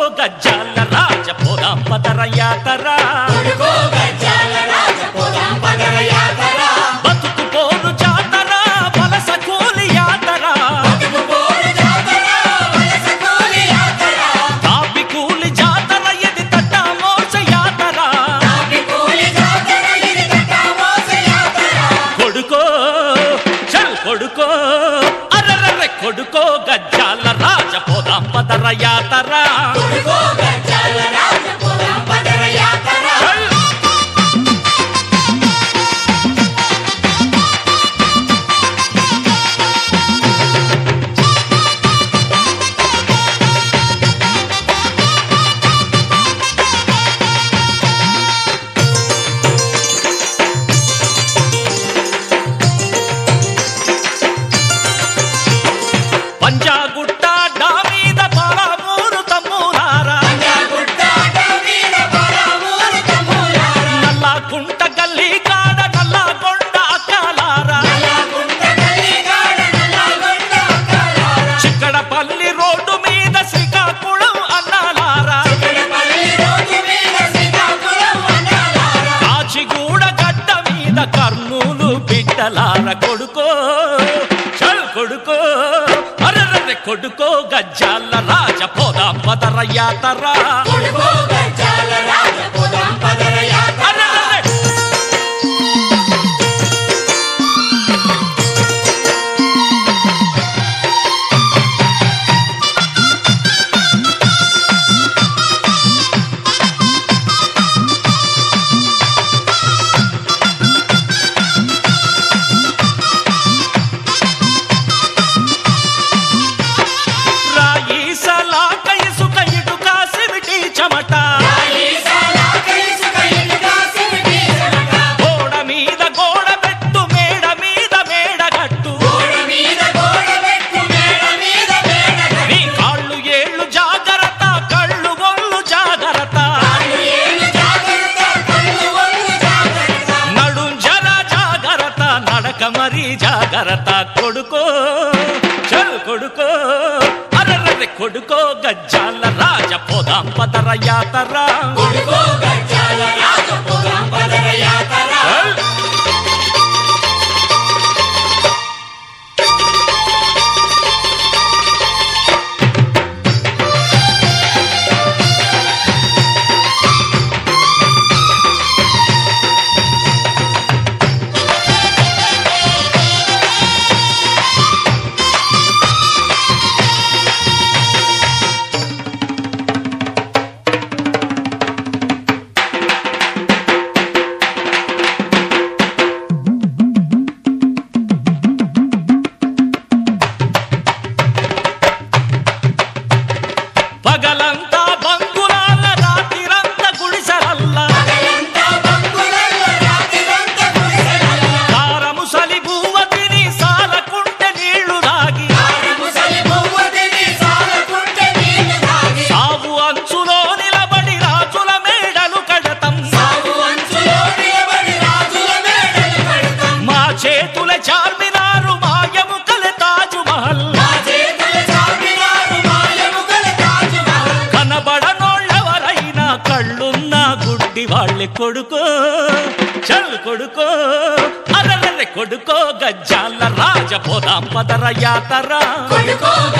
గజ్జాల రాజ పోదాం పదర యాతరా బతుకు పోరు జాతర వలస కూలి యాతర కాపి కూలి జాతర ఇది తట్ట మోస యాతర కొడుకో చల్ కొడుకో అర్రర్రె కొడుకో గజ్జాల రాజ పోదాం పదర యాతరా చల్ పంజాగుట్ట డా మీద పాలమూరు తమ్ములారా నల్లాకుంట గల్లీ కాడ నల్లాకొండ అక్కలారా చిక్కడపల్లి రోడ్డు మీద శ్రీకాకుళం అన్నాలారా కాచిగూడ గడ్డ మీద కర్నూలు బిడ్డలార కొడుకో చల్ కొడుకో అర్రర్రె కొడుకో గజ్జాల రాజ పోదా పదర యాతరా అర్రర్రె రాయి సలాక ఇసుక ఇటుక సిమిటి చెమట గోడ మీద గోడ పెట్టు మేడ మీద మేడ గట్టు నీ కాళ్ళు ఏళ్ళు జాగ్రత్త కళ్ళు గొల్లు జాగ్రత్త నడు జర జాగ్రత్త నడక మరీ జాగ్రత్త కొడుకో చల్ కొడుకో అర్రర్రె కొడుకో గజ్జాల రాజ పోదాం పదర యాతరా చల్ పగలంతా బంగులాల రాత్రిరంతా గుడిసెలల్లా కారముసలి బువ్వ తిని సాలకుంటే నీళ్లు రాగి సాగు అంచులో నిలబడి రాజుల మేడలు కడతం మా చేతుల చార్మినారు మాయముకల తాజు మహల్ కనబడనోళ్ళెవరైనా కళ్ళున్న గుడ్డి వాళ్ళే కొడుకో చల్ కొడుకో అరలె కొడుకో గజ్జాల రాజ పోదాం పదర యాతరా